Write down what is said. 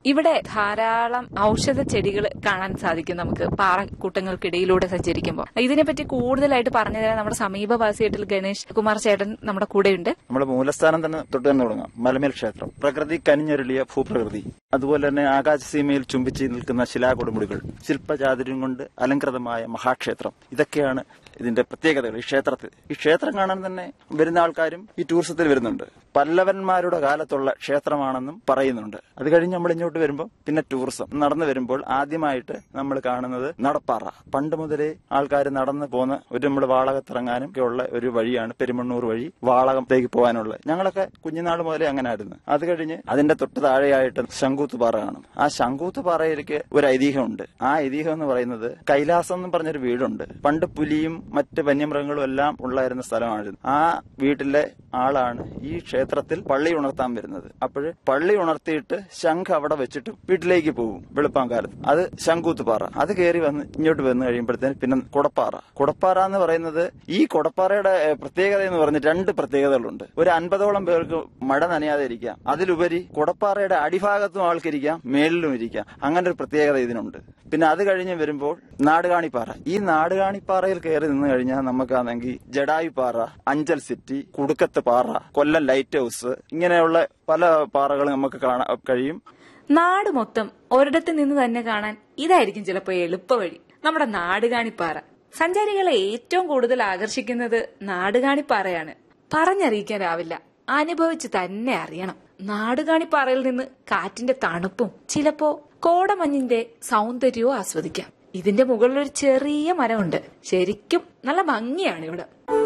ഇവിടെ ധാരാളം ഔഷധ ചെടികൾ കാണാൻ സാധിക്കും നമുക്ക് പാറക്കൂട്ടങ്ങൾക്കിടയിലൂടെ സഞ്ചരിക്കുമ്പോൾ ഇതിനെപ്പറ്റി കൂടുതലായിട്ട് പറഞ്ഞു തരാൻ നമ്മുടെ സമീപവാസിയായിട്ടുള്ള ഗണേഷ് കുമാർ ചേട്ടൻ നമ്മുടെ കൂടെയുണ്ട് നമ്മുടെ മൂലസ്ഥാനം തന്നെ തൊട്ട് തന്നെ തുടങ്ങാം മലമേൽ ക്ഷേത്രം പ്രകൃതി കനിഞ്ഞൊരുളിയ ഭൂപ്രകൃതി അതുപോലെ തന്നെ ആകാശസീമയിൽ ചുംബിച്ച് നിൽക്കുന്ന ശിലാകൊടുമുടികൾ ശില്പചാതുര്യം കൊണ്ട് അലങ്കൃതമായ മഹാക്ഷേത്രം ഇതൊക്കെയാണ് ഇതിന്റെ പ്രത്യേകതകൾ ഈ ക്ഷേത്രത്തിൽ ഈ ക്ഷേത്രം കാണാൻ തന്നെ വരുന്ന ആൾക്കാരും ഈ ടൂറിസത്തിൽ വരുന്നുണ്ട് പല്ലവന്മാരുടെ കാലത്തുള്ള ക്ഷേത്രമാണെന്നും പറയുന്നുണ്ട് അത് കഴിഞ്ഞ് നമ്മൾ ഇങ്ങോട്ട് വരുമ്പോൾ പിന്നെ ടൂറിസം നടന്നു വരുമ്പോൾ ആദ്യമായിട്ട് നമ്മൾ കാണുന്നത് നടപ്പാറ പണ്ട് മുതലേ ആൾക്കാർ നടന്നു പോകുന്ന ഒരു നമ്മൾ വാളകത്തിറങ്ങാനും ഒക്കെ ഉള്ള ഒരു വഴിയാണ് പെരുമണ്ണൂർ വഴി വാളകത്തേക്ക് പോകാനുള്ളത് ഞങ്ങളൊക്കെ കുഞ്ഞുനാൾ മുതലേ അങ്ങനെ ആയിരുന്നു അത് കഴിഞ്ഞ് അതിന്റെ തൊട്ട് താഴെയായിട്ട് ശങ്കൂത്ത് പാറ കാണും ആ ശങ്കൂത്ത് പാറയിലേക്ക് ഒരു ഐതിഹ്യമുണ്ട് ആ ഐതിഹ്യം എന്ന് പറയുന്നത് കൈലാസം എന്ന് പറഞ്ഞൊരു വീടുണ്ട് പണ്ട് പുലിയും മറ്റ് വന്യമൃഗങ്ങളും എല്ലാം ഉള്ളായിരുന്ന സ്ഥലമായിരുന്നു ആ വീട്ടിലെ ആളാണ് ഈ ക്ഷേത്രത്തിൽ പള്ളി ഉണർത്താൻ വരുന്നത് അപ്പോൾ പള്ളി ഉണർത്തിയിട്ട് ശംഖ് അവിടെ വെച്ചിട്ട് വീട്ടിലേക്ക് പോകും വെളുപ്പാൻ കാലത്ത് അത് ശങ്കൂത്ത് പാറ അത് കയറി വന്ന് ഇങ്ങോട്ട് വന്നു കഴിയുമ്പോഴത്തേന് പിന്നെ കുടപ്പാറ കുടപ്പാറ എന്ന് പറയുന്നത് ഈ കുടപ്പാറയുടെ ഏഹ്, പ്രത്യേകത എന്ന് പറഞ്ഞ് രണ്ട് പ്രത്യേകതകളുണ്ട് ഒരു അൻപതോളം പേർക്ക് മഴ നനയാതെ ഇരിക്കാം അതിലുപരി കുടപ്പാറയുടെ അടിഭാഗത്തും ആൾക്കിരിക്കാം മേളിലും ഇരിക്കാം അങ്ങനെ ഒരു പ്രത്യേകത ഇതിനുണ്ട് പിന്നെ അത് കഴിഞ്ഞ് വരുമ്പോൾ നാടുകാണിപ്പാറ ഈ നാടുകാണിപ്പാറയിൽ കയറി നിന്ന് കഴിഞ്ഞാൽ നമുക്കാണെങ്കിൽ ജഡായുപാറ അഞ്ചൽ സിറ്റി കുടുക്കത്ത് പാറ കൊല്ലം ലൈറ്റ് ഹൗസ് ഇങ്ങനെയുള്ള പല പാറകൾ നമുക്ക് കാണാൻ കഴിയും നാട് മൊത്തം ഒരിടത്ത് നിന്ന് തന്നെ കാണാൻ ഇതായിരിക്കും ചിലപ്പോൾ എളുപ്പവഴി നമ്മുടെ നാടുകാണിപ്പാറ സഞ്ചാരികളെ ഏറ്റവും കൂടുതൽ ആകർഷിക്കുന്നത് നാടുകാണിപ്പാറയാണ് പറഞ്ഞറിയിക്കാനാവില്ല അനുഭവിച്ച് തന്നെ അറിയണം നാടുകാണിപ്പാറയിൽ നിന്ന് കാറ്റിന്റെ തണുപ്പും ചിലപ്പോ കോടമഞ്ഞിന്റെ സൗന്ദര്യവും ആസ്വദിക്കാം ഇതിന്റെ മുകളിൽ ഒരു ചെറിയ മരമുണ്ട് ശരിക്കും നല്ല ഭംഗിയാണ് ഇവിടെ